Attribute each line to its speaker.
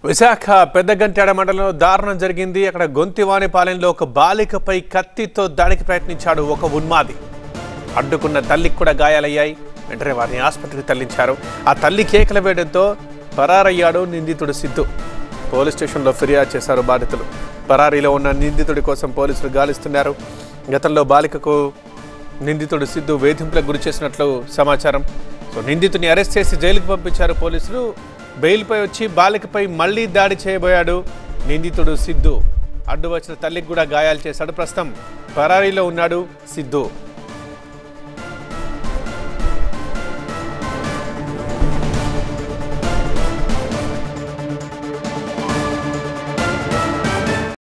Speaker 1: విశాఖ పెద్దగంట్యాడ మండలంలో దారుణం జరిగింది అక్కడ గొంతివానిపాలెంలో ఒక బాలికపై కత్తితో దాడికి ప్రయత్నించాడు ఒక ఉన్మాది అడ్డుకున్న తల్లికి కూడా గాయాలయ్యాయి వెంటనే వారిని ఆసుపత్రికి తరలించారు ఆ తల్లి కేకల వేయడంతో పరారయ్యాడు నిందితుడు సిద్ధు పోలీస్ స్టేషన్లో ఫిర్యాదు చేశారు బాధితులు పరారీలో ఉన్న నిందితుడి కోసం పోలీసులు గాలిస్తున్నారు గతంలో బాలికకు నిందితుడు సిద్ధు వేధింపులకు గురి చేసినట్లు సమాచారం సో నిందితుని అరెస్ట్ చేసి జైలుకు పంపించారు పోలీసులు బెయిల్పై వచ్చి బాలికపై మళ్లీ దాడి చేయబోయాడు నిందితుడు సిద్ధు అడ్డు వచ్చిన తల్లికి కూడా గాయాలు చేశాడు ప్రస్తుతం పరారీలో ఉన్నాడు సిద్ధు